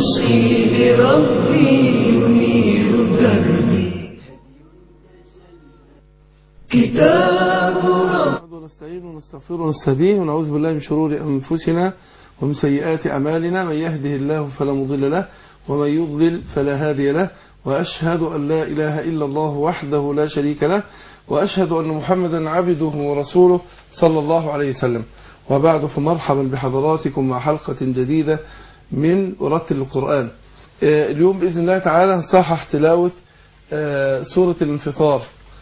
عشقي لربي ينير دربي كتاب ربي نحمده ونستعينه ونستغفره ونستهديه ونعوذ بالله من شرور أنفسنا ومن سيئات أعمالنا من يهده الله فلا مضل له ومن يضلل فلا هادي له وأشهد أن لا إله إلا الله وحده لا شريك له وأشهد أن محمدا عبده ورسوله صلى الله عليه وسلم وبعد فمرحبا بحضراتكم مع حلقة جديدة من ورتل القرآن آه، اليوم بإذن الله تعالى نصحح تلاوة آه، سورة الانفطار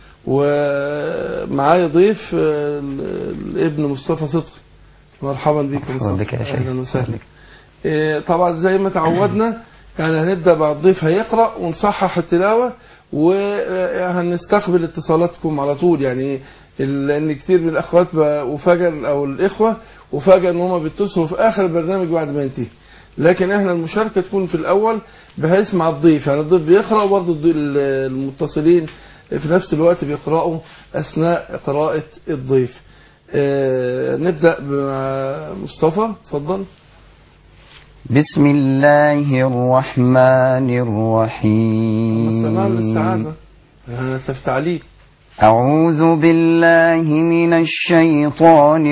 ومعايا ضيف آه، الابن مصطفى صدقي مرحبا بك يا مرحبا مصطفى. بك يا شيخ. اهلا وسهلا آه، طبعا زي ما تعودنا يعني هنبدا مع الضيف هيقرا ونصحح التلاوه وهنستقبل اتصالاتكم على طول يعني ال- لان كتير من الاخوات بقى- وفجأة او الاخوه وفجأة ان هم بيتصلوا في اخر البرنامج بعد ما ينتهي لكن احنا المشاركه تكون في الاول بحيث مع الضيف يعني الضيف بيقرا وبرضه الضي- ال- المتصلين في نفس الوقت بيقرأوا اثناء قراءه الضيف آه، نبدا مع مصطفى اتفضل بسم الله الرحمن ما سمعنا الرحيم الاستعاذه آه، تفتعليق أعوذ بالله من الشيطان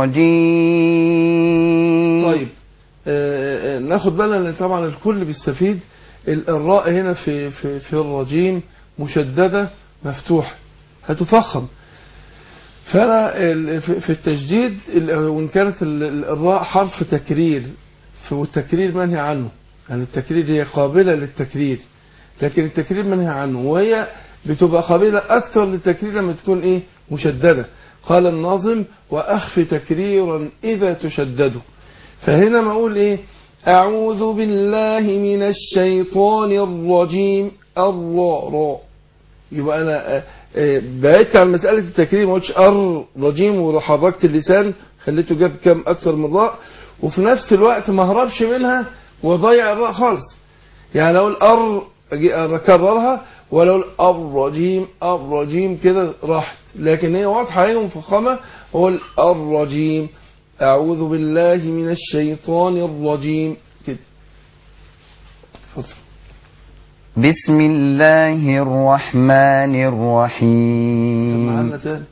الرجيم طيب آه، آه، ناخد بالنا ان طبعا الكل بيستفيد ال- الراء هنا في في في الرجيم مشدده مفتوحه هتفخم فانا ال- في في التشديد ال- وان كانت ال- ال- الراء حرف تكرير ف- والتكرير منهي عنه يعني التكرير هي قابله للتكرير لكن التكرير منهي عنه وهي بتبقى قابله اكثر للتكرير لما تكون ايه مشدده قال الناظم واخف تكريرا اذا تشددوا فهنا ما اقول ايه اعوذ بالله من الشيطان الرجيم الراء راء يبقى انا آه، آه، بعدت عن مساله التكرير ما قلتش ار رجيم وحركت اللسان خليته جاب كام اكثر من راء وفي نفس الوقت ما هربش منها وضيع الراء خالص يعني لو الار أجي اكررها ولو الار رجيم الرجيم كده راحت لكن هي واضحه هي مفخمه هو الرجيم اعوذ بالله من الشيطان الرجيم كده اتفضل بسم الله الرحمن سمعنا الرحيم تاني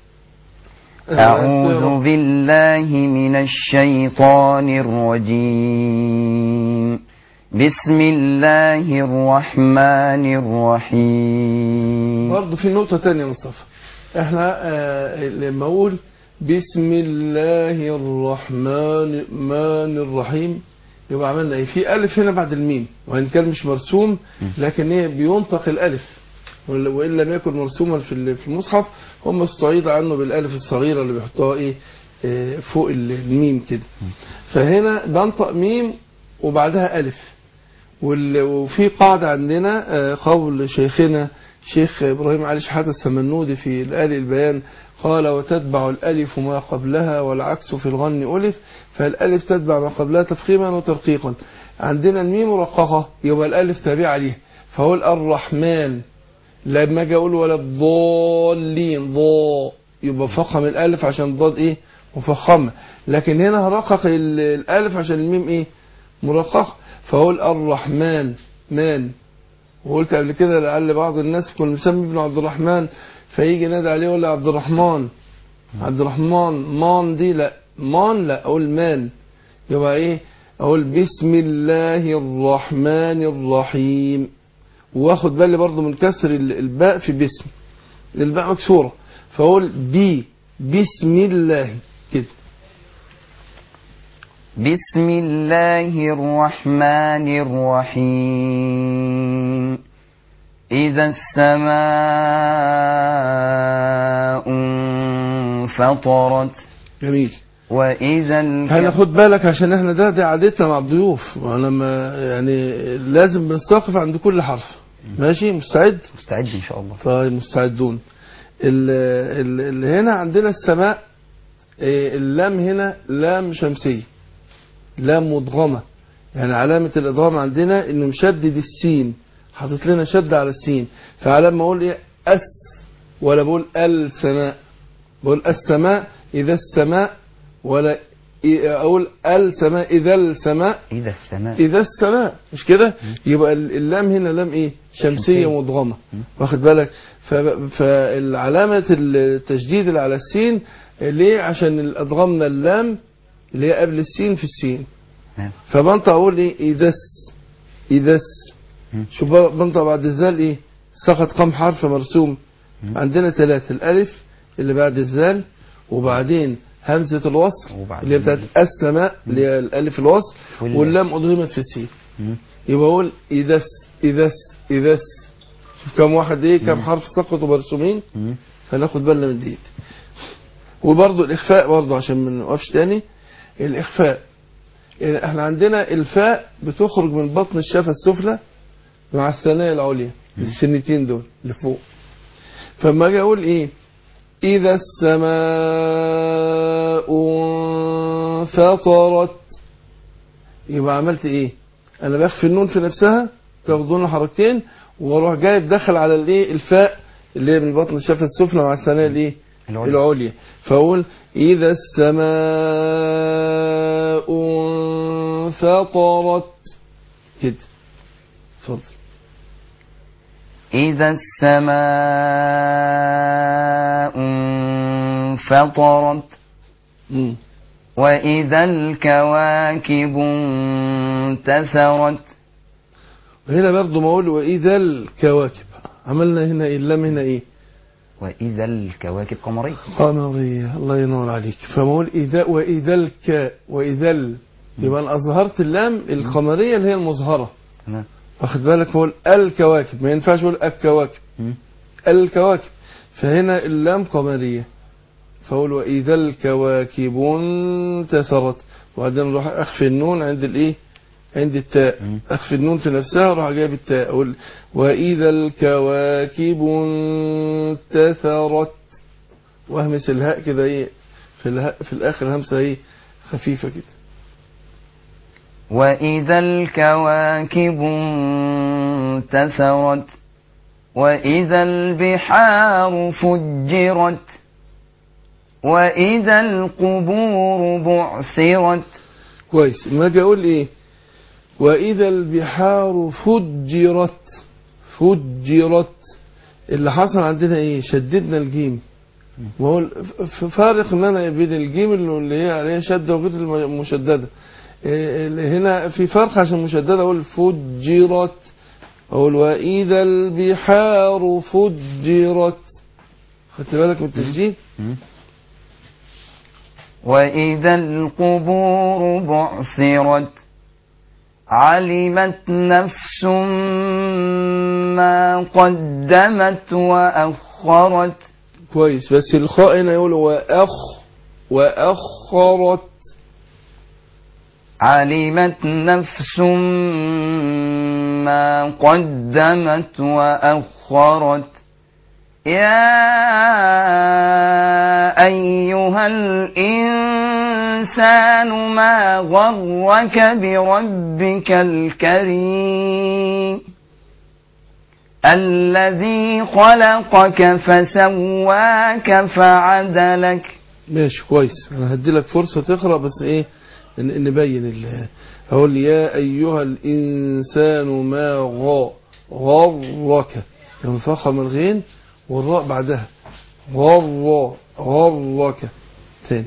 أعوذ بالله من الشيطان الرجيم بسم الله الرحمن الرحيم برضه في نقطة تانية يا مصطفى احنا آه لما اقول بسم الله الرحمن الرحمن الرحيم يبقى عملنا ايه في الف هنا بعد الميم وان كان مش مرسوم لكن هي بينطق الالف وإن- وان لم يكن مرسوما في ال- في المصحف هم استعيض عنه بالالف الصغيره اللي بيحطوها ايه آه، فوق ال- الميم كده فهنا بنطق ميم وبعدها الف وال- وفي قاعدة عندنا آه، قول شيخنا شيخ إبراهيم علي شحاتة السمنودي في الآل البيان قال وتتبع الألف ما قبلها والعكس في الغن ألف فالألف تتبع ما قبلها تفخيما وترقيقا عندنا الميم مرققة يبقى الألف تابعة ليها فأقول الرحمن لما أجي أقول ولا الضالين ضاء يبقى فخم الألف عشان الضاد إيه مفخمة لكن هنا هرقق ال- الألف عشان الميم إيه مرققة فأقول الرحمن مان وقلت قبل كده لعل بعض الناس يكون مسمي ابن عبد الرحمن فيجي نادي عليه يقول له عبد الرحمن عبد الرحمن مان دي لا مان لا اقول مان يبقى ايه اقول بسم الله الرحمن الرحيم واخد بالي برضو من كسر ال- الباء في بسم الباء مكسوره فاقول بي بسم الله كده بسم الله الرحمن الرحيم إذا السماء انفطرت جميل وإذا احنا الك... خد بالك عشان احنا ده دي عادتنا مع الضيوف وانا ما يعني لازم بنستوقف عند كل حرف ماشي مستعد مستعد إن شاء الله طيب مستعدون ال- ال- اللي هنا عندنا السماء إيه، اللام هنا لام شمسية لام مدغمة يعني علامة الإدغام عندنا إنه مشدد السين حاطط لنا شد على السين فعلى ما أقول إيه أس ولا بقول السماء بقول السماء إذا السماء ولا إي- اقول السماء اذا السماء إذا السماء اذا السماء مش كده يبقى ال- اللام هنا لام ايه شمسيه شمسية. مدغمه مم. واخد بالك ف- فالعلامه التشديد اللي على السين ليه عشان ال- ادغمنا اللام اللي هي قبل السين في السين نعم. فبنطق اقول ايه اذا اذا مم. شوف بقى بنطق بعد الزال ايه سقط كم حرف مرسوم مم. عندنا ثلاثة الالف اللي بعد الزال وبعدين همزة الوصل وبعدين- اللي هي بتاعت السماء اللي هي الالف الوصل واللام. واللام أضغمت في السين مم. يبقى اقول اذا اذا اذا شوف كم واحد ايه كم مم. حرف سقطوا مرسومين مم. فناخد بالنا من ديت وبرضو الإخفاء برضو عشان ما نوقفش تاني الإخفاء يعني احنا عندنا الفاء بتخرج من بطن الشفة السفلى مع الثنايا العليا السنتين دول اللي فوق فما اجي اقول ايه اذا السماء انفطرت يبقى عملت ايه انا بخفي النون في نفسها تاخدون حركتين واروح جايب دخل على الايه الفاء اللي هي من بطن الشفه السفلى مع الثنايا الايه العليا. العليا فاقول اذا السماء انفطرت كده اتفضل إذا السماء انفطرت مم. وإذا الكواكب انتثرت وهنا برضه ما اقول واذا الكواكب عملنا هنا إيه؟ اللام هنا ايه وإذا الكواكب قمرية قمرية الله ينور عليك فما اقول اذا واذا الك واذا ال يبقى انا اظهرت اللام القمريه اللي هي المظهره تمام واخد بالك بقول الكواكب ما ينفعش اقول الكواكب مم. الكواكب فهنا اللام قمريه فاقول واذا الكواكب انتثرت وبعدين اروح اخفي النون عند الايه عند التاء مم. اخفي النون في نفسها اروح جايب التاء اقول واذا الكواكب انتثرت واهمس الهاء كده ايه في الهاء في الاخر همسه ايه خفيفه كده وإذا الكواكب انتثرت وإذا البحار فجرت وإذا القبور بعثرت كويس ما اجي اقول ايه واذا البحار فجرت فجرت اللي حصل عندنا ايه شددنا الجيم وهو ال- ف- فارق ان انا بين الجيم اللي اللي هي عليها شده وغير الم- المشدده إيه اللي هنا في فرق عشان مشدده اقول فجرت اقول واذا البحار فجرت خدت بالك من التسجيل مم. وإذا القبور بعثرت علمت نفس ما قدمت وأخرت كويس بس الخاء هنا يقول وأخ وأخرت علمت نفس ما قدمت وأخرت يا أيها الإنسان ما غرك بربك الكريم الذي خلقك فسواك فعدلك ماشي كويس انا هدي لك فرصة تقرأ بس ايه ن- نبين ال اقول يا ايها الانسان ما غا غرك ينفخم الغين والراء بعدها غر غرك تاني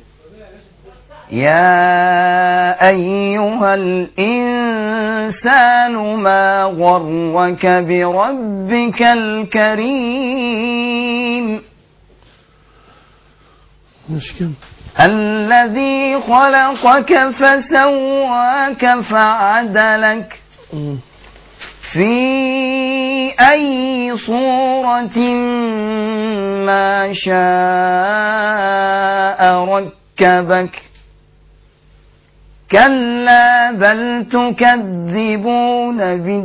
يا أيها الإنسان ما غرك بربك الكريم مش كم الذي خلقك فسواك فعدلك مم. في أي صورة ما شاء ركبك كلا بل تكذبون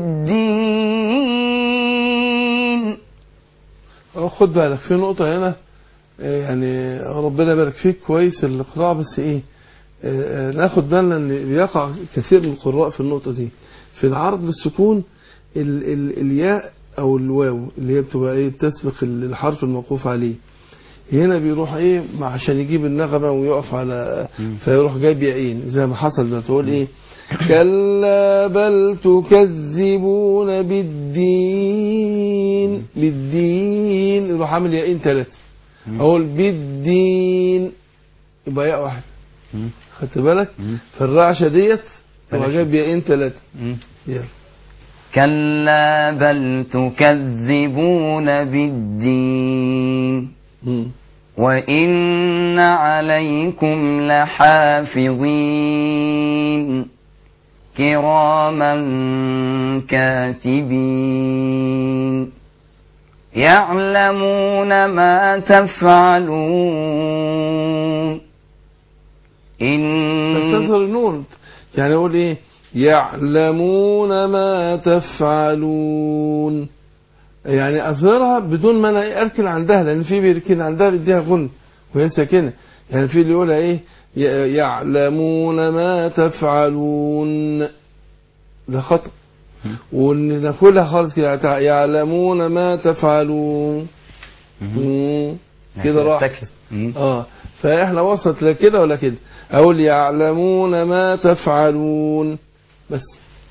بالدين أه، خد بالك في نقطة هنا آه، يعني ربنا يبارك فيك كويس القراءة بس ايه آه، آه، ناخد بالنا ان بيقع كثير من القراء في النقطة دي في العرض بالسكون ال ال الياء او الواو اللي هي بتبقى ايه بتسبق ال- الحرف الموقوف عليه هنا بيروح ايه مع- عشان يجيب النغمة ويقف على فيروح جايب ياءين زي ما حصل ده تقول ايه كلا بل تكذبون بالدين بالدين يروح عامل ياءين ثلاثة اقول بالدين يبقى ياء واحد مم. خدت بالك مم. فالرعشة ديت يروح ماشي. جايب ياءين ثلاثة مم. يلا كلا بل تكذبون بالدين مم. وإن عليكم لحافظين كراما كاتبين يعلمون ما تفعلون إن تستظهر النون يعني اقول ايه يعلمون ما تفعلون يعني اظهرها بدون ما انا اركن عندها لان في بيركن عندها بيديها غن وهي ساكنه يعني في اللي يقولها ايه ي- يعلمون ما تفعلون ده خطأ وان ناكلها خالص كده يع- يعلمون ما تفعلون مم. كده راح تكذب. مم. اه فاحنا وسط لا كده ولا كده اقول يعلمون ما تفعلون بس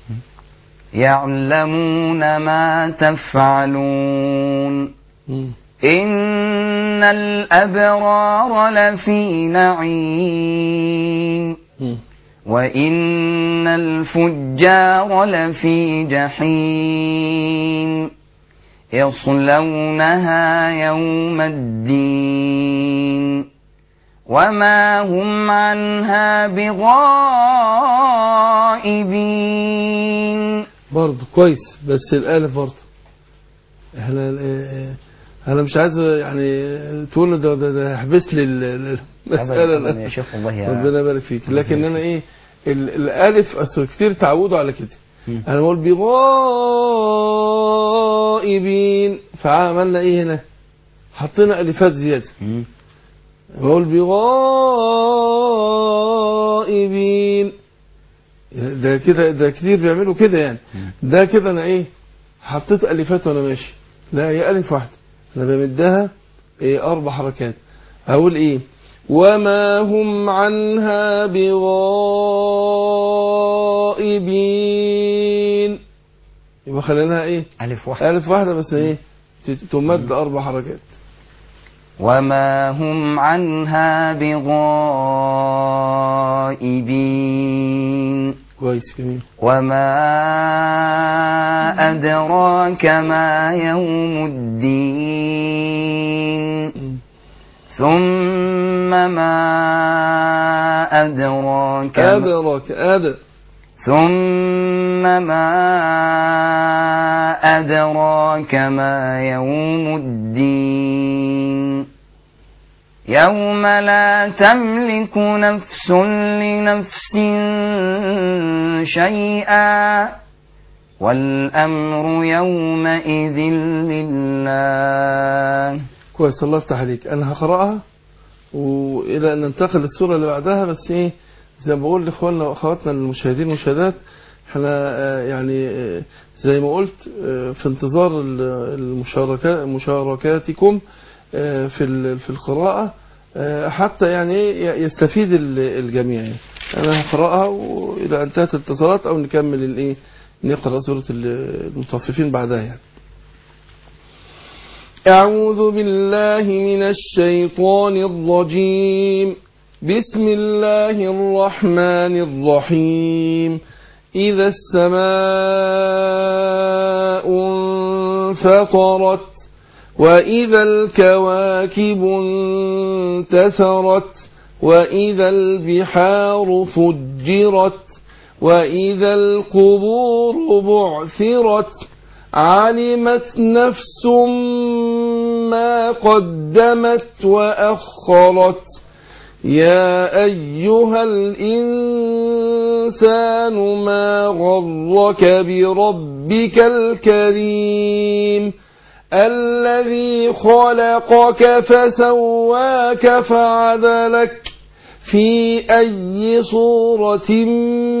يعلمون ما تفعلون مم. إن الأبرار لفي نعيم مم. وإن الفجار لفي جحيم يصلونها يوم الدين وما هم عنها بغائبين برضه كويس بس الالف برضه احنا آه، انا مش عايز يعني تقول ده ده, ده احبس لي ال- ال- المساله أبداً لا. يا شيخ والله يا ربنا يبارك فيك لكن انا ايه ال- الالف اصل كتير تعودوا على كده مم. انا بقول بغائبين فعملنا ايه هنا حطينا الفات زياده مم. بقول بغائبين ده كده ده كتير بيعملوا كده يعني ده كده انا ايه حطيت الفات وانا ماشي لا هي الف واحده انا بمدها إيه اربع حركات هقول ايه وما هم عنها بغائبين يبقى خليناها ايه ألف واحد الف واحده بس ايه تت- تمد اربع حركات وما هم عنها بغائبين كويس جميل وما أدراك ما يوم الدين مم. ثم ما أدراك ما أدرك أدر ثم ما أدراك ما يوم الدين يوم لا تملك نفس لنفس شيئا والأمر يومئذ لله كويس الله يفتح عليك أنا هقرأها وإلى أن ننتقل للسورة اللي بعدها بس إيه زي ما بقول لإخواننا وأخواتنا المشاهدين والمشاهدات احنا آه، يعني آه، زي ما قلت آه، في انتظار ال- المشاركة مشاركاتكم آه، في ال- في القراءة آه، حتى يعني إيه يستفيد ال- الجميع يعني. أنا هقرأها وإذا انتهت الاتصالات أو نكمل الإيه نقرأ سورة ال- المطففين بعدها يعني أعوذ بالله من الشيطان الرجيم بسم الله الرحمن الرحيم إذا السماء انفطرت وإذا الكواكب انتثرت وإذا البحار فجرت وإذا القبور بعثرت علمت نفس ما قدمت وأخرت يا أيها الإنسان ما غرك بربك الكريم الذي خلقك فسواك فعدلك في أي صورة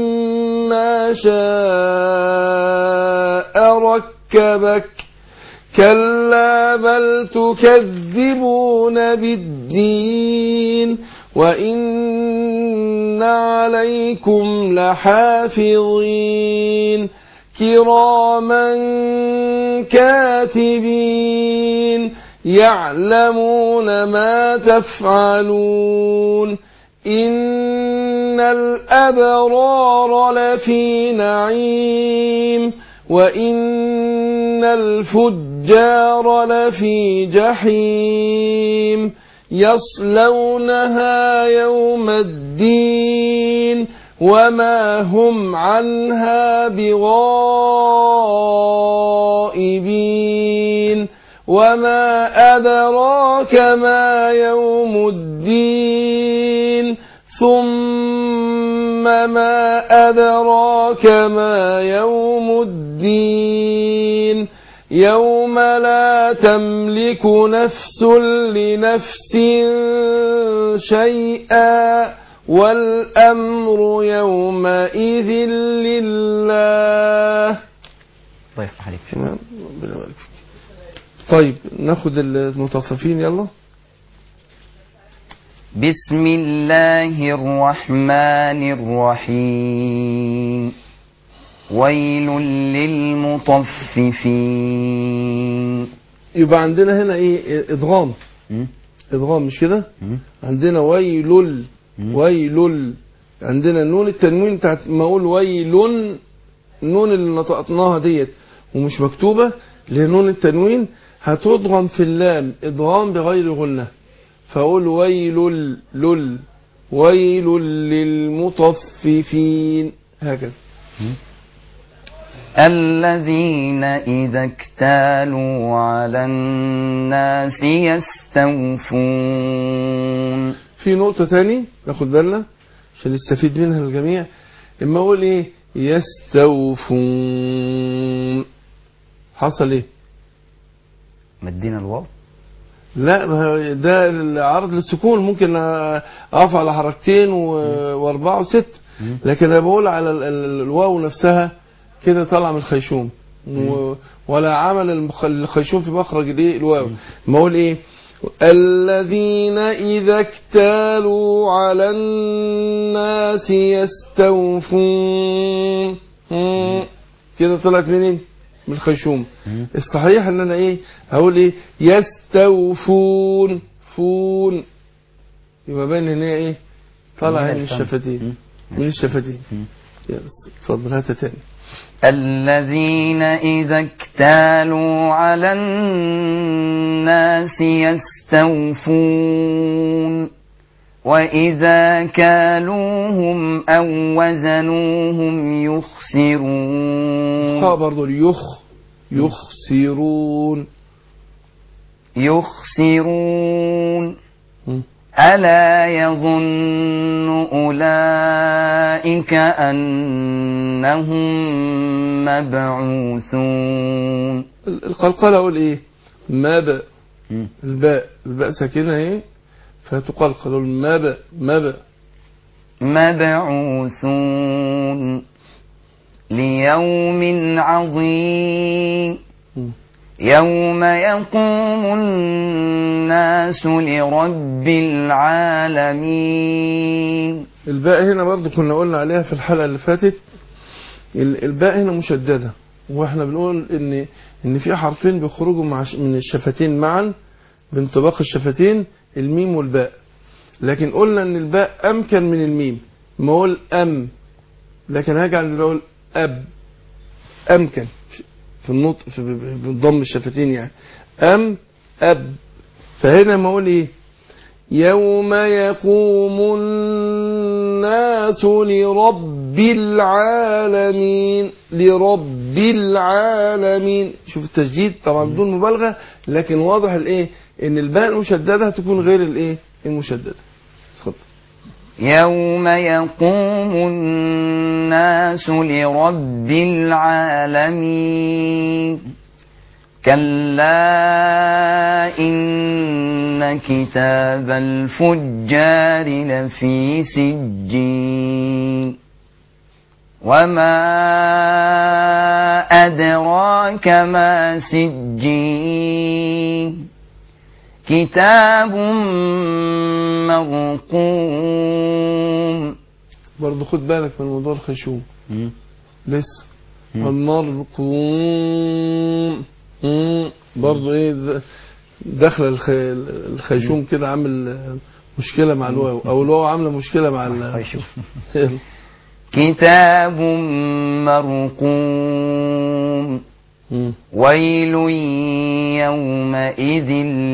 ما شاء ركبك كلا بل تكذبون بالدين وإن عليكم لحافظين كراما كاتبين يعلمون ما تفعلون إن الأبرار لفي نعيم وإن الفجار لفي جحيم يصلونها يوم الدين وما هم عنها بغائبين وما أدراك ما يوم الدين ثم ما أدراك ما يوم الدين يوم لا تملك نفس لنفس شيئا والأمر يومئذ لله الله يفتح عليك تمام ربنا يبارك فيك طيب ناخد المتصفين يلا بسم الله الرحمن الرحيم ويل للمطففين يبقى عندنا هنا ايه ادغام م? ادغام مش كده م? عندنا ويل م? ويل عندنا نون التنوين بتاعت ما اقول ويل النون اللي نطقناها ديت ومش مكتوبه اللي هي نون التنوين هتضغم في اللام ادغام بغير غنه فاقول ويل لل ويل للمطففين هكذا الذين إذا اكتالوا على الناس يستوفون في نقطة تاني ناخد بالنا عشان نستفيد منها الجميع اما اقول ايه يستوفون حصل ايه مدينا الواو لا ما هو ده العرض للسكون ممكن اقف على حركتين و- واربعة وست مم. لكن انا بقول على ال- ال- الواو نفسها كده طالعه من الخيشوم و- ولا عمل المخ- الخيشوم في مخرج الايه الواو ما اقول ايه الذين إذا اكتالوا على الناس يستوفون مم. كده طلعت منين من الخيشوم مم. الصحيح ان انا ايه هقول ايه يستوفون فون يبقى باين ان هي ايه طالعه من من الفم. الشفتين مم. من الشفتين مم. يس اتفضل هاتها تاني الذين إذا اكتالوا على الناس يستوفون وإذا كالوهم أو وزنوهم يخسرون خاء برضو اليخ يخسرون يخسرون مم. ألا يظن أولئك أنهم مبعوثون ال- القلقلة اقول ايه ما باء الباء الباء ساكنة ايه فتقلقل أقول ما باء ما باء مبعوثون ليوم عظيم مم. يوم يقوم الناس لرب العالمين الباء هنا برضو كنا قلنا عليها في الحلقة اللي فاتت ال- الباء هنا مشددة واحنا بنقول ان ان في حرفين بيخرجوا مع ش- من الشفتين معا بانطباق الشفتين الميم والباء لكن قلنا ان الباء امكن من الميم ما اقول ام لكن هاجي عند اقول اب امكن في النطق في بضم الشفتين يعني ام اب فهنا ما اقول ايه يوم يقوم الناس لرب العالمين لرب العالمين شوف التشديد طبعا بدون مبالغة لكن واضح الايه ان الباء المشددة هتكون غير الايه المشددة اتفضل يوم يقوم الناس لرب العالمين كلا إن كتاب الفجار لفي سجين وما أدراك ما سجين كتاب مرقوم برضه خد بالك من موضوع الخيشوم لسه المرقوم مم. برضه ايه د- دخل الخ... الخيشوم كده عامل مشكله مع الواو او الواو عامله مشكله مع ال... كتاب مرقوم مم. ويل يومئذ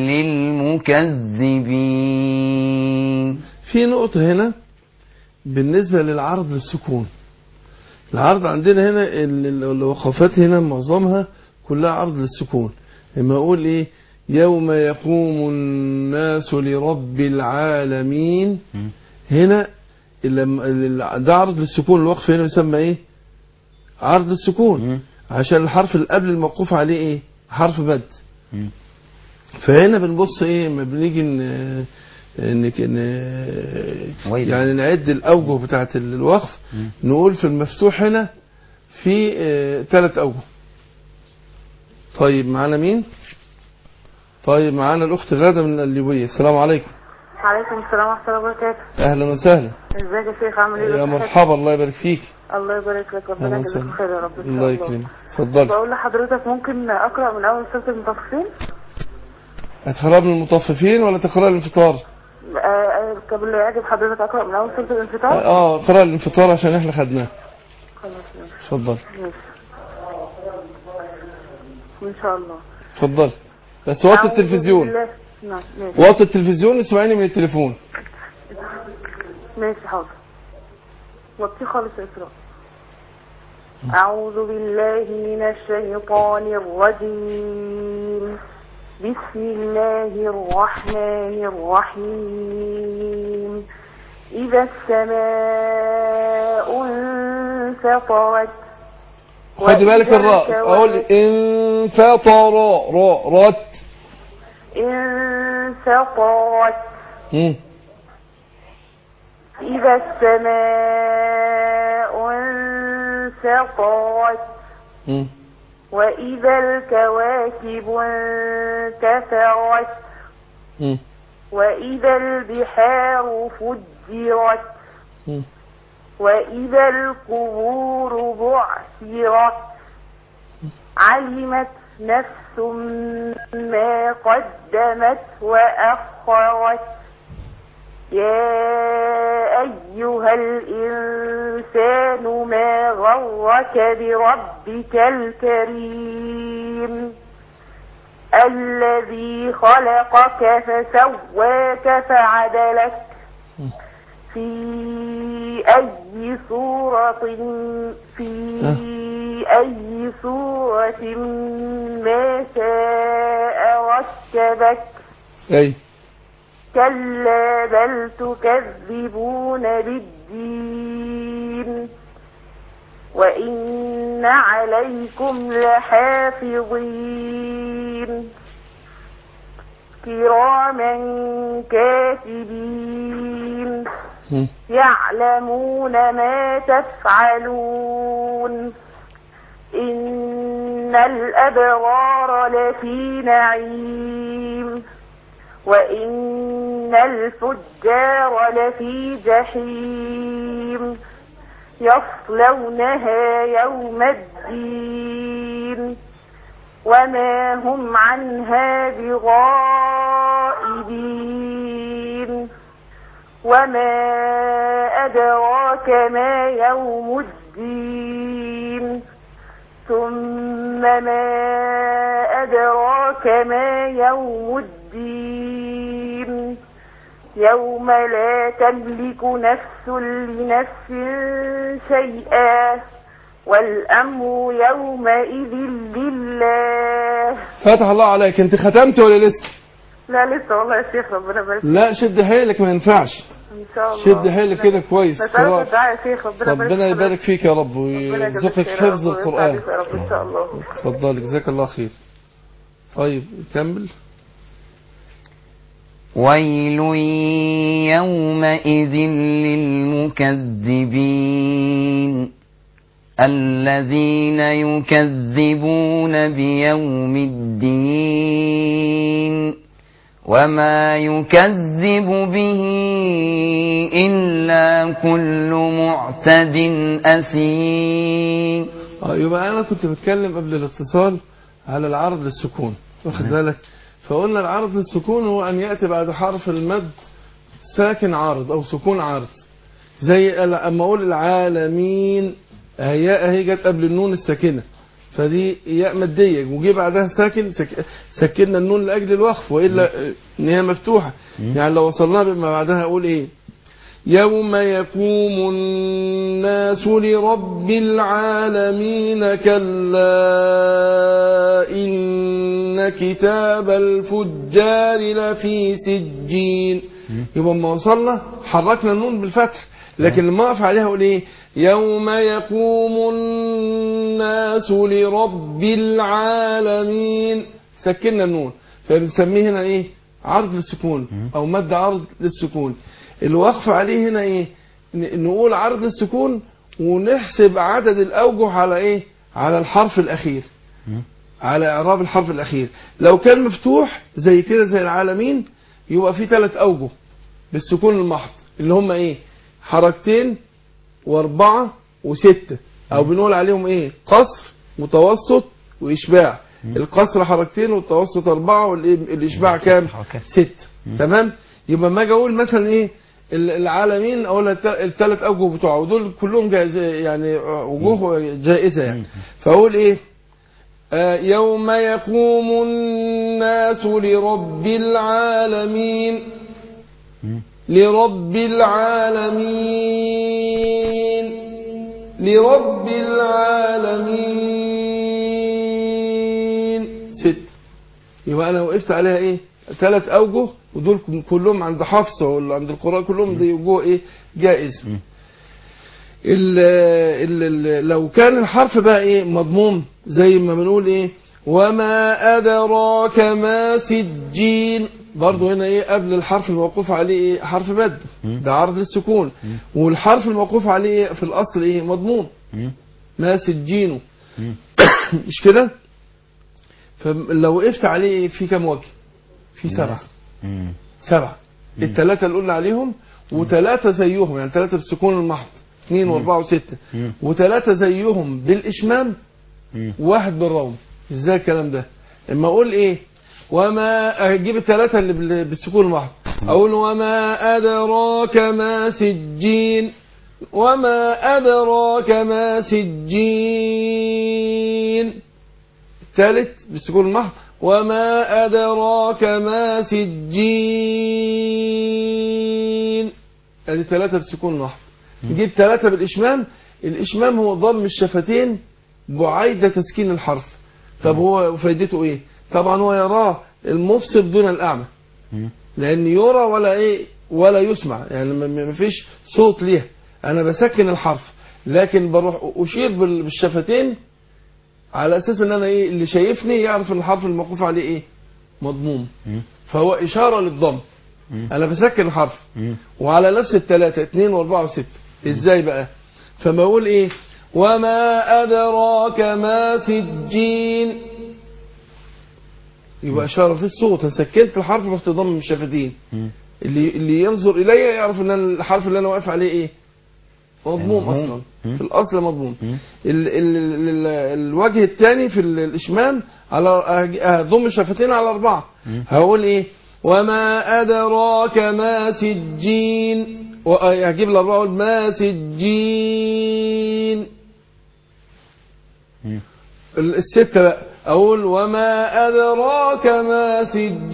للمكذبين في نقطة هنا بالنسبة للعرض للسكون العرض عندنا هنا ال- ال- الوقفات هنا معظمها كلها عرض للسكون لما أقول إيه يوم يقوم الناس لرب العالمين هنا لما- ال- ده عرض للسكون الوقف هنا يسمى إيه عرض السكون عشان الحرف اللي قبل الموقوف عليه إيه حرف مد مم. فهنا بنبص إيه ما بنيجي ن- انك ان ويل. يعني نعد الاوجه بتاعه الوقف مم. نقول في المفتوح هنا في ثلاث اوجه طيب معانا مين طيب معانا الاخت غاده من الليبيه السلام عليكم عليكم السلام ورحمة الله وبركاته اهلا وسهلا ازيك يا شيخ عامل ايه يا بصحتك؟ مرحبا الله يبارك فيك الله يبارك لك ربنا أهلا يجزاك وسهلا. خير يا رب ان شاء الله يكرمك اتفضلي بقول لحضرتك ممكن اقرا من اول سوره المطففين هتقرا من المطففين ولا تقرا الانفطار آه، آه، قبل اللي يعجب حضرتك اقرا من اول سوره الانفطار اه اقرا الانفطار عشان احنا خدناه خلاص ماشي اتفضل ماشي ان شاء الله اتفضل بس وطي أعوذ التلفزيون بالله- نعم ماشي وطي التلفزيون واسمعيني من التليفون ماشي حاضر وطي خالص يا اسراء أعوذ بالله من الشيطان الرجيم بسم الله الرحمن الرحيم إذا السماء انفطرت خدي بالك وإذا الراء الكواكب اقول انفطر راء رات انفطرت مم. إذا السماء انفطرت مم. وإذا الكواكب انتثرت مم. وإذا البحار فجرت مم. وإذا القبور بعثرت علمت نفس ما قدمت وأخرت يا أيها الإنسان ما غرك بربك الكريم الذي خلقك فسواك فعدلك في أي صورة في أي صورة ما شاء ركبك اي كلا بل تكذبون بالدين وإن عليكم لحافظين كراما كاتبين مم. يعلمون ما تفعلون إن الأبرار لفي نعيم وإن الفجار لفي جحيم يصلونها يوم الدين وما هم عنها بغائبين وما أدراك ما يوم الدين ثم ما أدراك ما يوم الدين يوم لا تملك نفس لنفس شيئا والأمر يومئذ لله فتح الله عليك انت ختمت ولا لسه لا لسه والله يا شيخ ربنا يبارك فيك. لا شد حيلك ما ينفعش ان شاء الله شد حيلك كده كويس مسألة قراءة. الدعاء يا شيخ ربنا يبارك ربنا في يبارك فيك يا رب ربنا يجزاك ويرزقك خير يا حفظ رب ويرفع القرآن بك يا رب ان شاء الله اتفضل جزاك الله خير طيب كمل ويل يومئذ للمكذبين الذين يكذبون بيوم الدين وما يكذب به إلا كل معتد أثيم اه يبقى انا كنت بتكلم قبل الاتصال على العرض للسكون واخد بالك فقلنا العرض للسكون هو ان ياتي بعد حرف المد ساكن عارض او سكون عارض زي ال- اما اقول العالمين هي اهي جت قبل النون الساكنه فدي ياء ماديه وجي بعدها ساكن سك... سكننا النون لاجل الوقف والا آه، ان هي مفتوحه يعني لو وصلنا بما بعدها اقول ايه يوم يقوم الناس لرب العالمين كلا إن كتاب الفجار لفي سجين يبقى لما وصلنا حركنا النون بالفتح لكن لما اقف عليها اقول ايه يوم يقوم الناس لرب العالمين سكننا النون فبنسميه هنا ايه عرض للسكون او مد عرض للسكون الوقف عليه هنا ايه ن- نقول عرض للسكون ونحسب عدد الاوجه على ايه على الحرف الاخير على اعراب الحرف الاخير لو كان مفتوح زي كده زي العالمين يبقى في ثلاث اوجه بالسكون المحض اللي هم ايه حركتين واربعة وستة او بنقول عليهم ايه قصر متوسط واشباع القصر حركتين والتوسط اربعة والاشباع كام حركات. ست تمام يبقى ما اجي اقول مثلا ايه ال- العالمين اقول الثلاث اوجه بتوعه ودول كلهم جائز يعني وجوه جائزه يعني فاقول ايه آه، يوم يقوم الناس لرب العالمين لرب العالمين لرب العالمين ست يبقى انا وقفت عليها ايه ثلاث اوجه ودول كلهم عند حفص ولا عند القراء كلهم دي وجوه ايه جائز ال ال ال لو كان الحرف بقى ايه مضموم زي ما بنقول ايه وما ادراك ما سجين برضه هنا ايه قبل الحرف الموقوف عليه ايه حرف مد ده عرض للسكون والحرف الموقوف عليه إيه في الاصل ايه مضموم ما سجينه مش كده فلو وقفت عليه إيه في كام وجه في سبعه سبعة الثلاثة اللي قلنا عليهم وثلاثة زيهم يعني ثلاثة بالسكون المحض اثنين واربعة وستة وثلاثة زيهم بالإشمام وواحد بالروم ازاي الكلام ده اما اقول ايه وما اجيب الثلاثة اللي بال- بالسكون المحض اقول وما ادراك ما سجين وما ادراك ما سجين الثالث بالسكون المحض وما أدراك ما سجين ادي ثلاثة بالسكون المحض نجيب ثلاثة بالإشمام الإشمام هو ضم الشفتين بعيد تسكين الحرف طب هو فايدته ايه طبعا هو يراه المفسر دون الأعمى لأن يرى ولا ايه ولا يسمع يعني ما- ما فيش صوت ليها أنا بسكن الحرف لكن بروح أشير بال- بالشفتين على اساس ان انا ايه اللي شايفني يعرف ان الحرف الموقوف عليه ايه مضموم فهو اشاره للضم انا بسكن الحرف وعلى نفس الثلاثه اثنين واربعه وسته ازاي بقى فما اقول ايه وما ادراك ما سجين يبقى اشاره في الصوت انا سكنت الحرف رحت ضم الشفتين اللي اللي ينظر الي يعرف ان أنا الحرف اللي انا واقف عليه ايه مضموم مضموم. اصلا مم. في الاصل مضموم ال ال ال الوجه الثاني في ال- الاشمام على أج- اضم الشفتين على اربعه هقول ايه وما ادراك ما سجين وهجيب الاربعه اقول ما سجين ال- الستة بقى أقول وما أدراك ما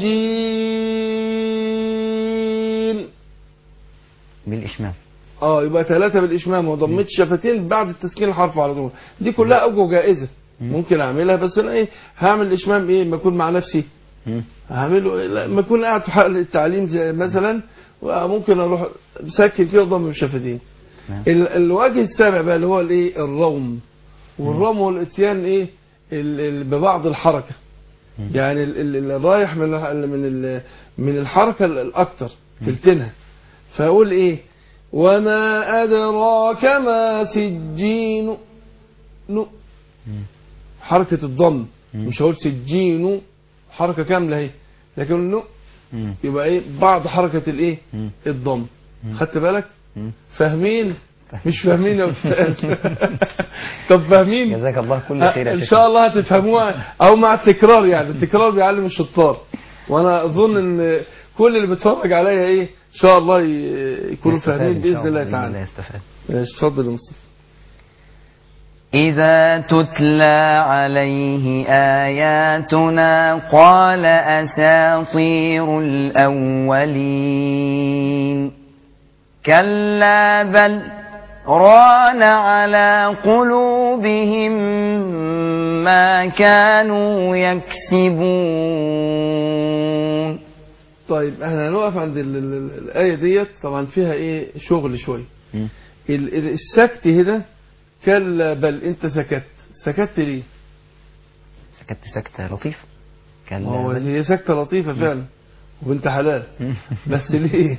سجين بالإشمام اه يبقى ثلاثة بالإشمام وضميت الشفتين بعد التسكين الحرف على طول دي كلها أوجه جائزة ممكن أعملها بس أنا إيه هعمل الإشمام إيه ما أكون مع نفسي هعمله لا، لما أكون قاعد في حلقة التعليم زي مثلا وممكن أروح مسكن كده وضم الشفتين نعم. ال- الوجه السابع بقى اللي هو الإيه الروم والروم هو الإتيان إيه ال- ال- ببعض الحركة يعني ال- ال- الرايح من ال- من ال- من الحركة الأكثر تلتينها فأقول إيه وما أدراك ما سجين نو حركة الضم مش هقول سجين حركة كاملة اهي لكن نو مم. يبقى ايه بعض حركة الايه مم. الضم خدت بالك مم. فاهمين مش فاهمين يا استاذ طب فاهمين جزاك الله كل خير يا ان شيخ شاء الله هتفهموها او مع التكرار يعني التكرار بيعلم الشطار وانا اظن ان كل اللي بيتفرج عليا ايه ان شاء الله ي- يكونوا يستفاد فاهمين إن شاء باذن الله بإذن تعالى الله يستفاد ماشي، اتفضل يا مصطفى إذا تتلى عليه آياتنا قال أساطير الأولين كلا بل ران على قلوبهم ما كانوا يكسبون طيب احنا هنقف عند ال- ال- ال- الايه ديت طبعا فيها ايه شغل شويه ال- ال- السكت هنا كلا بل انت سكت سكت ليه سكت سكتة لطيفة كلا ما هو بل هي سكته لطيفه فعلا وبنت حلال بس ليه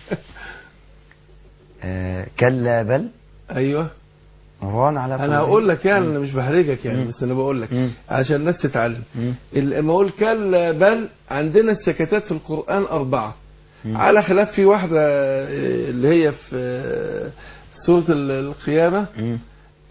آه، كلا بل ايوه ران على انا قلوبهم. هقول لك يعني انا مش بحرجك يعني مم. بس انا بقول لك مم. عشان الناس تتعلم مم. ال- لما اقول كلا بل عندنا السكتات في القران اربعه مم. على خلاف في واحده آه، اللي هي في آه، سوره ال- القيامه مم.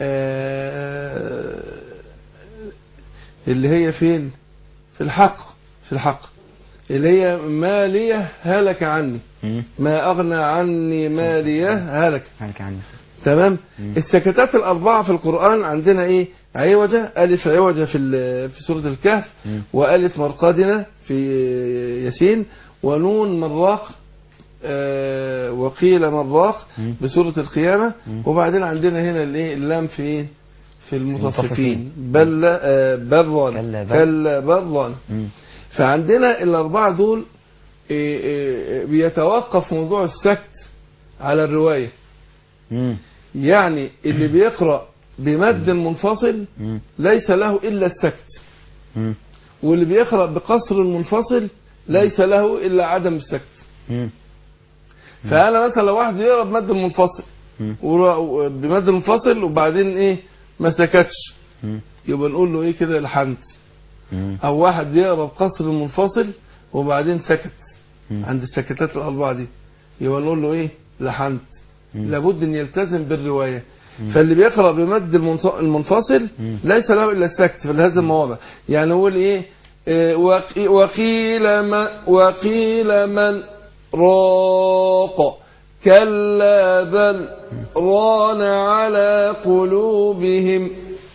آه، اللي هي فين في الحق في الحق اللي هي مالية هلك عني مم. ما أغنى عني مالية هلك هلك عني تمام مم. السكتات الأربعة في القرآن عندنا إيه عوجة ألف عوجة في ال- في سورة الكهف مم. وألف مرقدنا في ياسين ونون مراق آه، وقيل مراق مم. بسورة القيامة مم. وبعدين عندنا هنا الايه اللام في ايه في المطففين المطففين. بل آه، بران كلا بل. كلا بران مم. فعندنا الأربعة دول إيه، إيه، بيتوقف موضوع السكت على الرواية مم. يعني اللي بيقرأ بمد منفصل مم. ليس له إلا السكت مم. واللي بيقرأ بقصر منفصل ليس له إلا عدم السكت مم. فأنا مثلا لو واحد يقرأ بمد منفصل مم. ور- بمد منفصل وبعدين إيه ما سكتش مم. يبقى نقول له إيه كده الحمد مم. أو واحد يقرأ بقصر منفصل وبعدين سكت مم. عند السكتات الأربعة دي يبقى نقول له إيه لحنت مم. لابد أن يلتزم بالرواية فاللي بيقرأ بمد المنص- المنفصل مم. ليس له إلا السكت في هذه المواضع يعني نقول إيه إيه، وقي- وقيل من وقيل من راق كلا بل ران على قلوبهم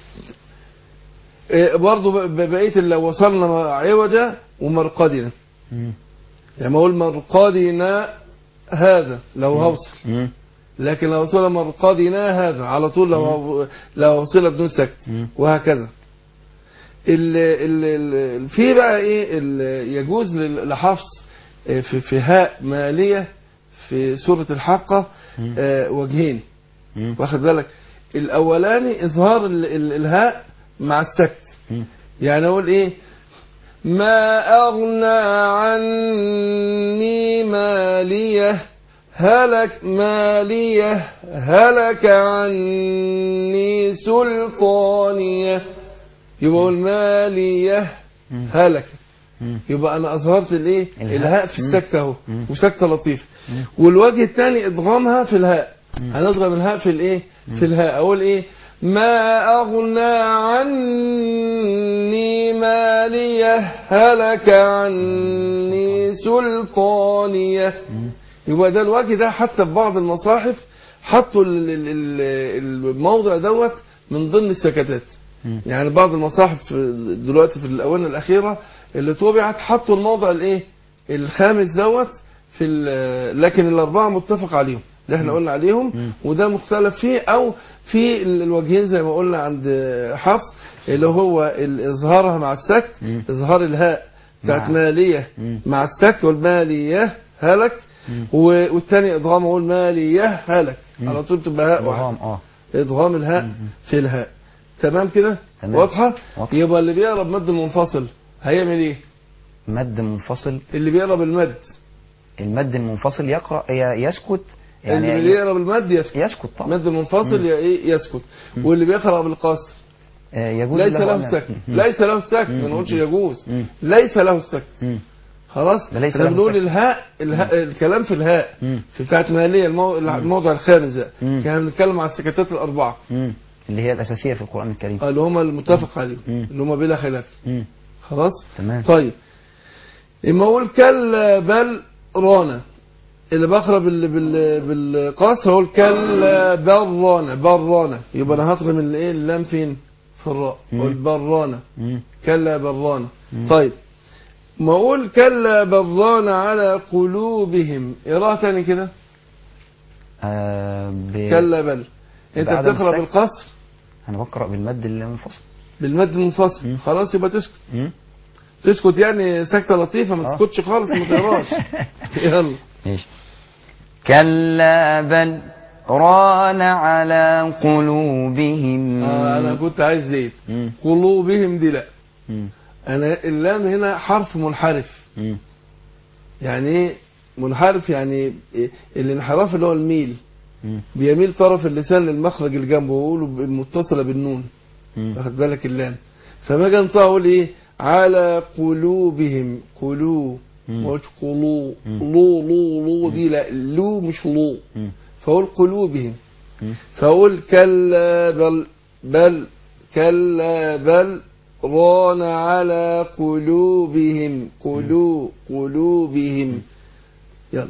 إيه، برضو ب- ب- بقية اللي وصلنا عوجة ومرقدنا مم. يعني ما اقول مرقدنا هذا لو هوصل مم. لكن لو وصل مرقدنا هذا على طول لو لو وصل بدون سكت مم. وهكذا ال ال ال في بقى ايه ال- يجوز لل- لحفص آه، في في هاء ماليه في سوره الحاقه مم. آه، وجهين مم. واخد بالك الاولاني اظهار ال- ال- الهاء مع السكت مم. يعني اقول ايه ما اغنى عني ماليه هلك ماليه هلك عني سلطانيه يبقى اقول ماليه مم. هلك مم. يبقى انا اظهرت الايه الهاء. الهاء في مم. السكته اهو مم. وسكته لطيفه مم. والوجه الثاني ادغامها في الهاء مم. هنضغم الهاء في الايه في الهاء اقول ايه ما اغنى عني ماليه هلك عني سلطانيه مم. يبقى ده الوجه ده حتى في بعض المصاحف حطوا ال- ال- ال- الموضع دوت من ضمن السكتات مم. يعني بعض المصاحف دلوقتي في الاونه الاخيره اللي طبعت حطوا الموضع الايه الخامس دوت في ال- لكن الاربعه متفق عليهم اللي احنا قلنا عليهم مم. وده مختلف فيه او في ال- الوجهين زي ما قلنا عند حفص اللي هو ال- اظهارها مع السكت مم. اظهار الهاء بتاعت مع- ماليه مم. مع السكت والماليه هلك مم. و- والتاني ادغام اقول ماليه هلك مم. على طول تبقى هاء واحد. ادغام اه ادغام الهاء في الهاء تمام كده تمام. واضحه واضحة. يبقى اللي بيقرا بمد المنفصل هيعمل ايه مد منفصل اللي بيقرا بالمد المد المنفصل يقرأ ي- يسكت اللي يعني بيقرا بالمد يسكت يسكت طبعا مد المنفصل يا ايه يسكت واللي بيقرا بالقصر آه، يجوز ليس له أن- السكت مم. ليس له السكت مم. ما نقولش يجوز مم. ليس له السكت مم. خلاص ده ليس احنا له بنقول سكت. الهاء, الهاء الكلام في الهاء مم. في بتاعت مالية المو... الموضع الخامس ده مم. كان بنتكلم على السكتات الأربعة مم. اللي هي الأساسية في القرآن الكريم اللي هم المتفق عليهم مم. اللي هم بلا خلاف مم. خلاص تمام طيب اما اقول كلا بل رانا اللي بقرا بال... بال... بالقصر اقول كلا بل رانا بل رانا يبقى انا هطلب من الايه اللام فين في الراء مم. اقول بل رانا مم. كلا بل رانا مم. طيب ما اقول كلا بل رانا على قلوبهم اقراها تاني كده آه ب... كلا بل انت بعدم بتقرا السكت. بالقصر أنا بقرأ بالمد المنفصل بالمد المنفصل مم. خلاص يبقى تسكت مم. تسكت يعني سكته لطيفه ما آه. تسكتش خالص ما تقراش يلا ماشي كلا بل ران على قلوبهم آه انا كنت عايز زيت مم. قلوبهم دي لا مم. انا اللام هنا حرف منحرف مم. يعني ايه منحرف يعني إيه؟ الانحراف اللي هو الميل مم. بيميل طرف اللسان للمخرج اللي جنبه ويقوله متصله بالنون مم. واخد بالك اللام فما اجي انطق اقول ايه على قلوبهم قلوب مم. ما قلتش قلو مم. لو لو لو دي لا لو مش لو مم. فاقول قلوبهم مم. فاقول كلا بل بل كلا بل ران على قلوبهم قلوب قلوبهم يلا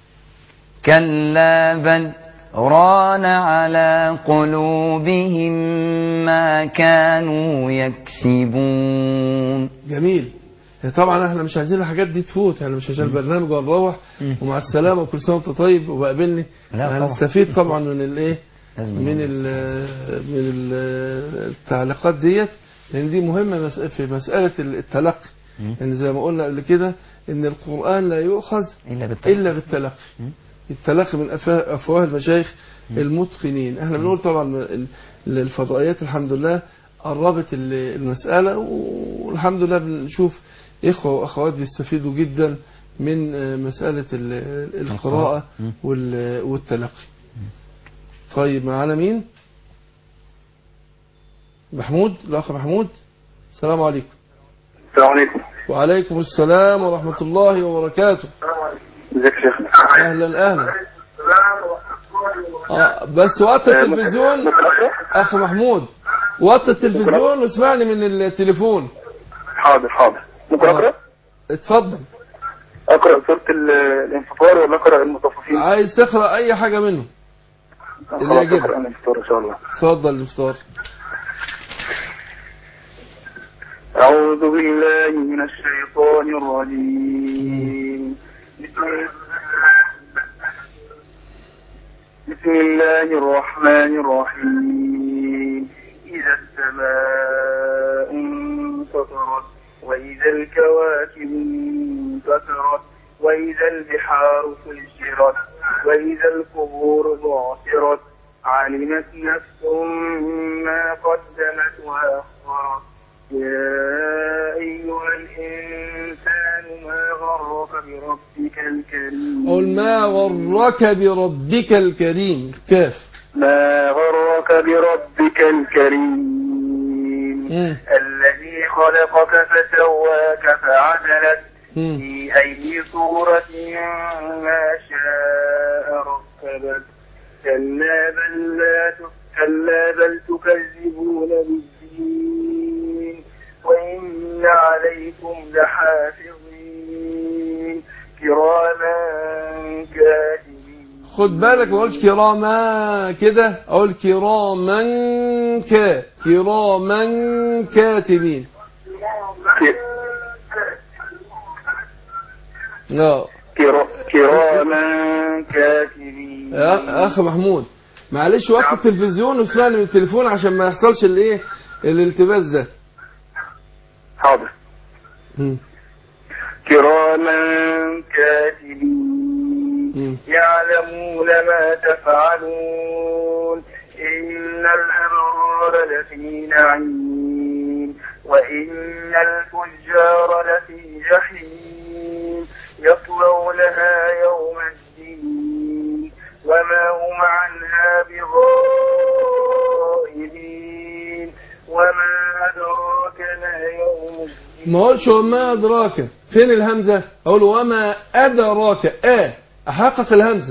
كلا بل ران على قلوبهم ما كانوا يكسبون جميل طبعا احنا مش عايزين الحاجات دي تفوت يعني مش عشان البرنامج ونروح مم. ومع السلامه وكل سنه وانت طيب وبقابلني لا طبعا. هنستفيد طبعا من الايه لازم من نعمل. ال من ال التعليقات ديت لان دي مهمه مس- في مساله التلقي مم. ان زي ما قلنا قبل كده ان القران لا يؤخذ إلا بالتقوى الا بالتلقي مم. التلقي من أفا- افواه المشايخ المتقنين احنا بنقول طبعا ال- الفضائيات الحمد لله قربت ال- المساله والحمد لله بنشوف اخوه واخوات بيستفيدوا جدا من آه، مساله ال- القراءه مم. وال- والتلقي طيب معانا مين محمود الاخ محمود السلام عليكم السلام عليكم وعليكم السلام ورحمه الله وبركاته ازيك يا شيخنا اهلا اهلا آه بس وقت التلفزيون ممكن اقرا اخ محمود وقت التلفزيون واسمعني من التليفون حاضر حاضر ممكن اقرا اتفضل اقرا سوره ال- الانفطار ولا اقرا المطففين عايز تقرا اي حاجه منهم اللي خلاص يعجبك. اقرا الانفطار ان شاء الله اتفضل الافطار أعوذ بالله من الشيطان الرجيم بسم بسم الله الرحمن الرحيم إذا السماء انفطرت وإذا الكواكب انتثرت وإذا البحار فجرت وإذا القبور بعثرت علمت نفس ما قدمت وأخرت يا أيها الإنسان ما غرك بربك الكريم قل ما غرك بربك الكريم كاف ما غرك بربك الكريم مم. الذي خلقك فسواك فعدلك مم. في أي صورة ما شاء ركبك كلا بل لا ت- كلا بل تكذبون بالدين وإن عليكم لحافظين كراما كاتبين خد بالك ما اقولش كراما كده اقول كراما كا كراما كاتبين اه كرا- كراما كاتبين يا اخ محمود معلش وقت التلفزيون واسمعني من التليفون عشان ما يحصلش الايه الالتباس ده حاضر مم. كراما كاتبين مم. يعلمون ما تفعلون إن الأبرار لفي نعيم وإن الفجار لفي جحيم يصلونها يوم الدين وما هم عنها بغائبين وما ما اقولش وما ادراك فين الهمزه اقول وما ادراك اه احقق الهمزه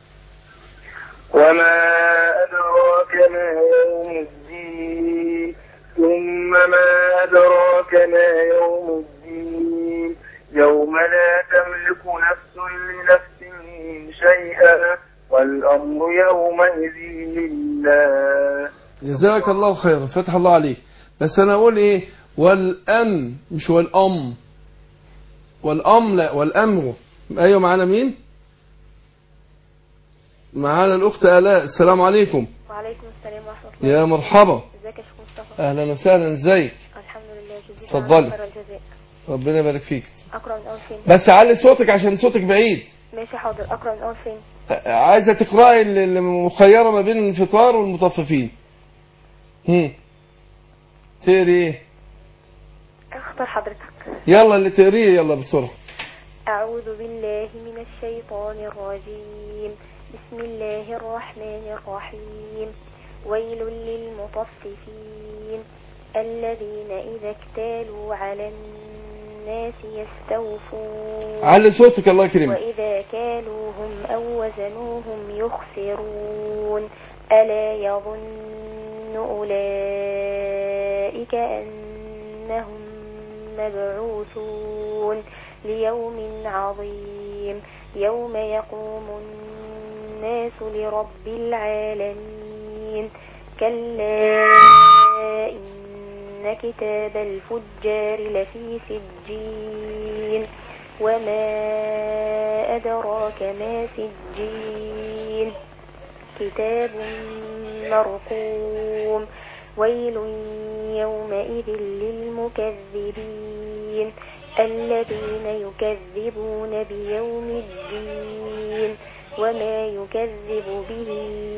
وما أدراك ما يوم الدين ثم ما أدراك ما يوم الدين يوم لا تملك نفس لنفس شيئا والأمر يومئذ لله جزاك الله خيرا فتح الله عليك بس انا اقول ايه والان مش والام والام لا والامر ايوه معانا مين معانا الاخت الاء السلام عليكم وعليكم السلام ورحمة الله يا مرحبا ازيك يا شيخ مصطفى اهلا وسهلا ازيك الحمد لله جزيك اتفضلي. خير الجزاء ربنا يبارك فيك اقرا من اول فين بس علي صوتك عشان صوتك بعيد ماشي حاضر اقرا من اول فين عايزه تقراي ال- المخيره ما بين الانفطار والمطففين هم تقري ايه اختار حضرتك يلا اللي تقريه يلا بسرعه اعوذ بالله من الشيطان الرجيم بسم الله الرحمن الرحيم ويل للمطففين الذين اذا اكتالوا على الناس يستوفون علي صوتك الله يكرمك وإذا كالوهم أو وزنوهم يخسرون ألا يظن أولئك أنهم مبعوثون ليوم عظيم يوم يقوم الناس لرب العالمين كلا إن كتاب الفجار لفي سجين وما أدراك ما سجين كتاب مرقوم ويل يومئذ للمكذبين الذين يكذبون بيوم الدين وما يكذب به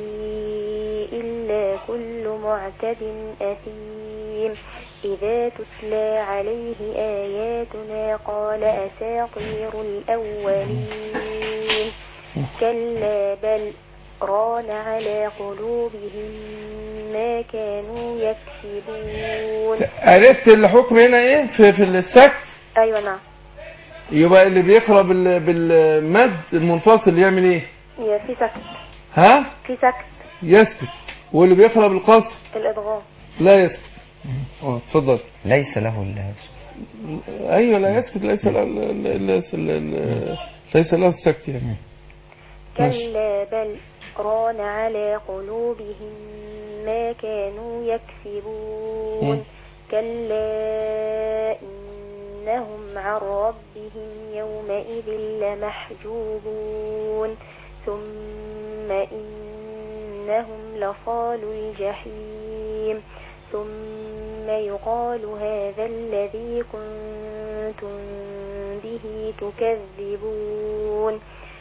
إلا كل معتد أثيم إذا تتلى عليه آياتنا قال أساطير الأولين كلا بل ران على قلوبهم ما كانوا يكسبون عرفت الحكم هنا ايه في, في السكت أيوة نعم يبقى اللي بيقرا بال بالمد المنفصل يعمل ايه يا في سكت ها في سكت يسكت واللي بيقرا بالقصر الإضغام لا يسكت اه اتفضل ليس له إلا ايوه لا يسكت ليس لا لا- لا- ليس لا- ليس له السكت يعني ماشي. كلا بل ران على قلوبهم ما كانوا يكسبون مم. كلا إنهم عن ربهم يومئذ لمحجوبون ثم إنهم لصالوا الجحيم ثم يقال هذا الذي كنتم به تكذبون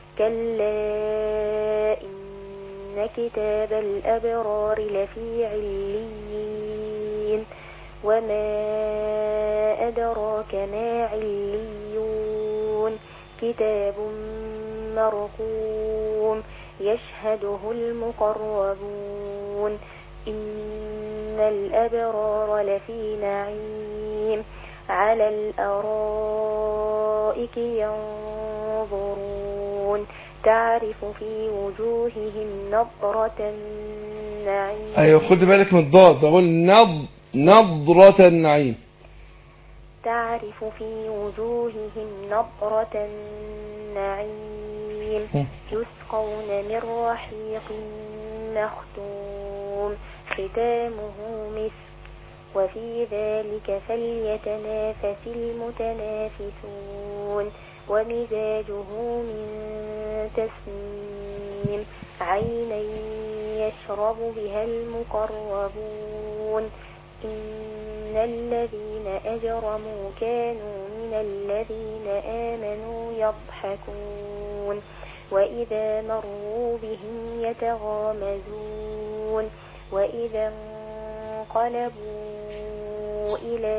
كلا إن كتاب الأبرار لفي عليين وما أدراك ما عليون كتاب مرقوم يشهده المقربون إن الأبرار لفي نعيم على الأرائك ينظرون تعرف في وجوههم نظرة النعيم ايوه خد بالك من الضاد اقول نض نضرة النعيم تعرف في وجوههم نظرة النعيم مم. يسقون من رحيق مختوم ختامه مسك وفي ذلك فليتنافس المتنافسون ومزاجه من تسنيم عينا يشرب بها المقربون إن الذين أجرموا كانوا من الذين آمنوا يضحكون وإذا مروا بهم يتغامزون وإذا انقلبوا إلى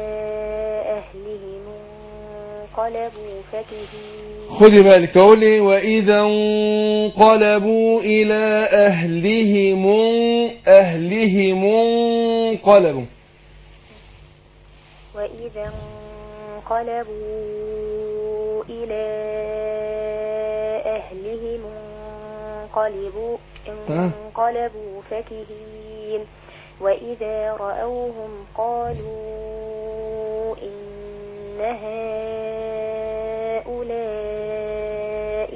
أهلهم انقلبوا فكهين خدي بالك اقول ايه واذا انقلبوا الى اهلهم اهلهم انقلبوا وإذا انقلبوا إلى أهلهم انقلبوا انقلبوا فكهين وإذا رأوهم قالوا إن هؤلاء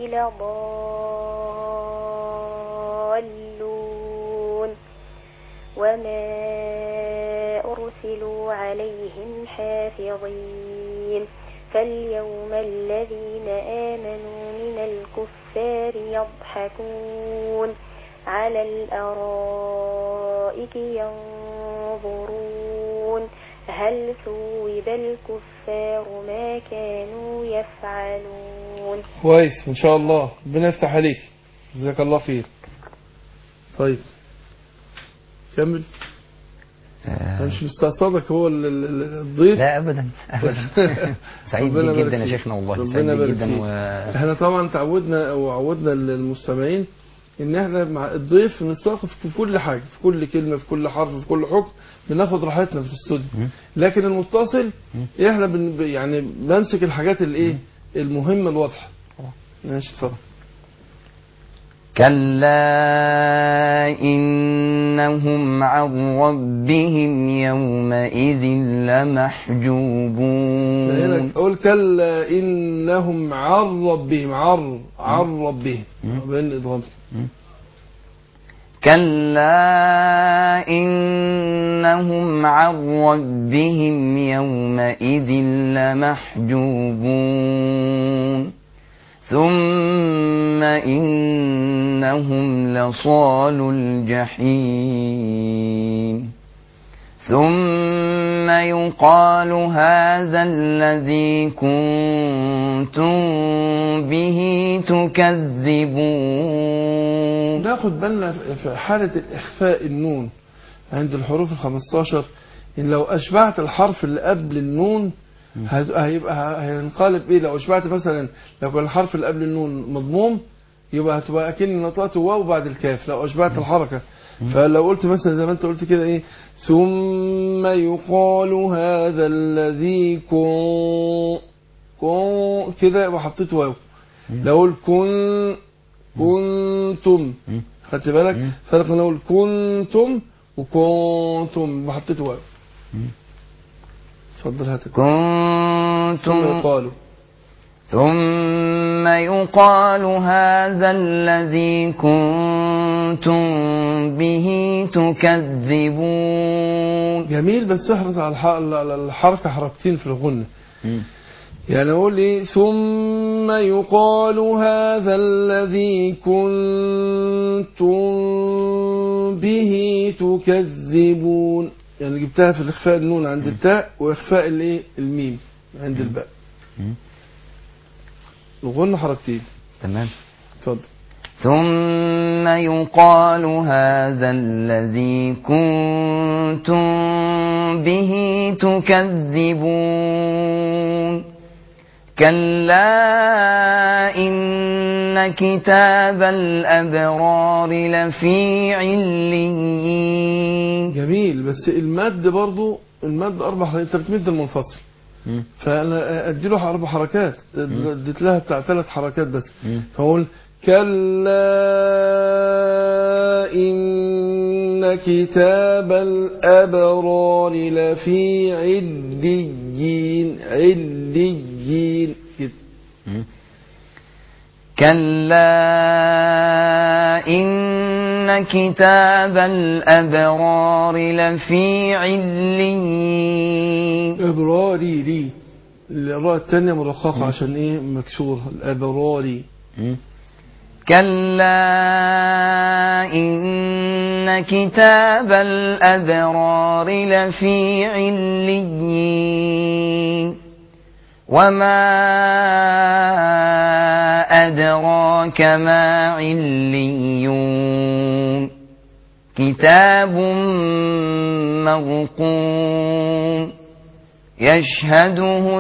لضالون وما أرسلوا عليهم حافظين فاليوم الذين آمنوا من الكفار يضحكون على الأرائك ينظرون هل ثوب الكفار ما كانوا يفعلون كويس ان شاء الله ربنا يفتح عليك جزاك الله خير طيب كمل انا مش مستقصدك هو ال- ال- ال- الضيف لا ابدا ابدا سعيد ربنا بيك يبارك جدا يا فيك. شيخنا والله ربنا سعيد بيك يبارك جدا فيك. و... احنا طبعا تعودنا وعودنا المستمعين ان احنا مع الضيف نستوقف في كل حاجه في كل كلمه في كل حرف في كل حكم بناخد راحتنا في الاستوديو لكن المتصل احنا بن يعني بنمسك الحاجات الايه المهمه الواضحه ماشي اتفضل كلا إنهم عن ربهم يومئذ هنا لمحجوبون اقول كلا انهم عن ربهم عر عن ربهم بين الادغام كلا إنهم عن ربهم يومئذ لمحجوبون ثم إنهم لصال الجحيم ثم يقال هذا الذي كنتم به تكذبون ناخد بالنا في حالة الإخفاء النون عند الحروف الخمستاشر إن لو أشبعت الحرف اللي قبل النون هت- هيبقى هينقلب إيه لو أشبعت مثلا لو كان الحرف اللي قبل النون مضموم يبقى هتبقى أكن نطقت واو بعد الكاف لو أشبعت الحركة فلو قلت مثلا زي ما أنت قلت كده إيه ثم يقال هذا الذي كن كن كده يبقى حطيت واو لو قلت كن كنتم خدت بالك فرق بين اقول كنتم وكنتم وحطيت واو اتفضل هات ثم كنتم يقالوا ثم يقال هذا الذي كنتم به تكذبون جميل بس احرص على الح- على الحركه حركتين في الغنه يعني اقول لي ثم يقال هذا الذي كنتم به تكذبون يعني جبتها في الاخفاء النون عند التاء واخفاء الايه الميم عند الباء الغنه حركتين تمام اتفضل ثم يقال هذا الذي كنتم به تكذبون كلا إن كتاب الأبرار لفي عليين جميل بس المد برضو المد اربع حركات انت بتمد المنفصل فانا اديله اربع حركات اديت لها بتاع ثلاث حركات بس فاقول كلا ان كتاب الابرار لفي عليين عليين كده كلا إن كتاب الأبرار لفي عليين ابراري لي الراء الثانيه مرخصه عشان ايه مكسوره الابراري كلا إن كتاب الأبرار لفي عليين وما أدراك ما عليون كتاب مرقوم يشهده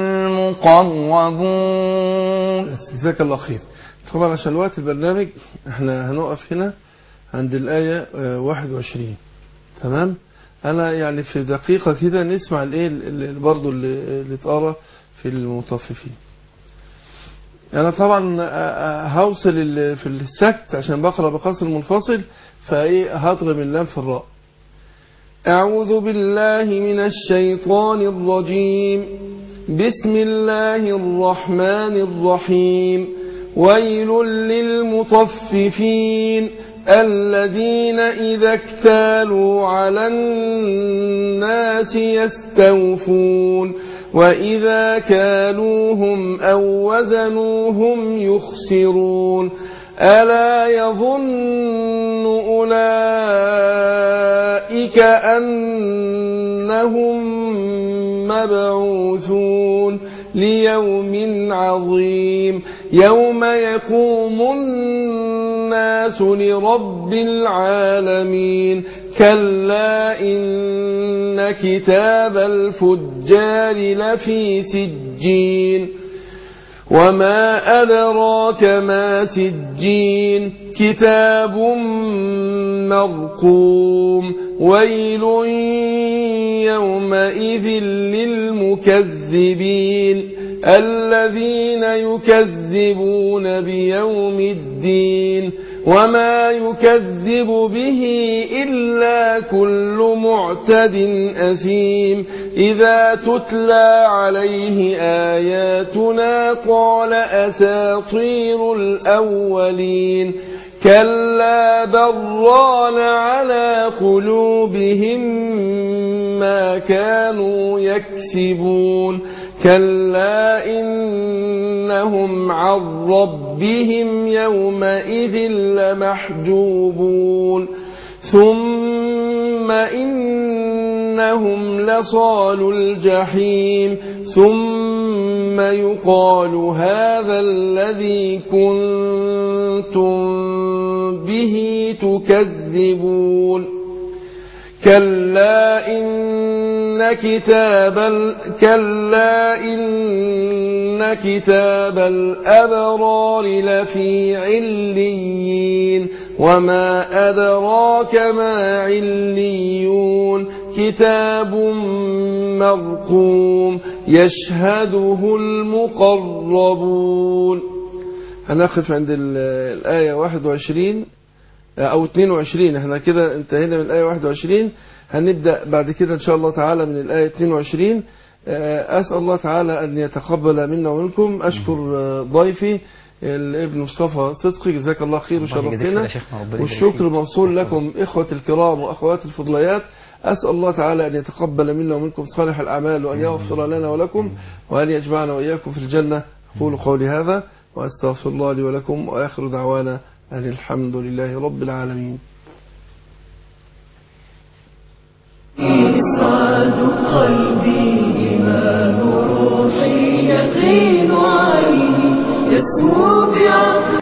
المقربون بس جزاك الله خير طبعا عشان وقت البرنامج احنا هنقف هنا عند الآية آه، 21 تمام انا يعني في دقيقة كده نسمع الايه ال- ال- برضو اللي اللي اتقرا في المطففين انا طبعا آه، آه، هوصل ال- في السكت عشان بقرا بقصر منفصل فايه هضرب اللام في الراء اعوذ بالله من الشيطان الرجيم بسم الله الرحمن الرحيم ويل للمطففين الذين إذا اكتالوا على الناس يستوفون وإذا كالوهم أو وزنوهم يخسرون ألا يظن أولئك أنهم مبعوثون ليوم عظيم يوم يقوم الناس لرب العالمين كلا إن كتاب الفجار لفي سجين وما أدراك ما سجين كتاب مرقوم ويل يومئذ للمكذبين الذين يكذبون بيوم الدين وما يكذب به إلا كل معتد أثيم إذا تتلى عليه آياتنا قال أساطير الأولين كلا بران على قلوبهم ما كانوا يكسبون كلا إنهم عن ربهم يومئذ لمحجوبون ثم إنهم لصال الجحيم ثم يقال هذا الذي كنتم به تكذبون كلا إن كتاب ال... كلا إن كتاب الأبرار لفي عليين وما أدراك ما عليون كتاب مرقوم يشهده المقربون هنقف عند ال- الآية 21 أو 22 احنا كده انتهينا من الآية 21 هنبدأ بعد كده إن شاء الله تعالى من الآية 22 آه، أسأل الله تعالى أن يتقبل منا ومنكم أشكر آه، ضيفي الابن مصطفى صدقي جزاك الله خير الله يجزيك خير وشرفتنا يا شيخنا، ربنا يبارك والشكر فيك. موصول لكم إخوة الكرام وأخوات الفضليات أسأل الله تعالى أن يتقبل منا ومنكم صالح الأعمال وأن يغفر لنا ولكم وأن يجمعنا وإياكم في الجنة أقول قولي هذا وأستغفر الله لي ولكم وآخر دعوانا أن الحمد لله رب العالمين إسعاد قلبي إيمان روحي يقين عيني يسمو بعقلي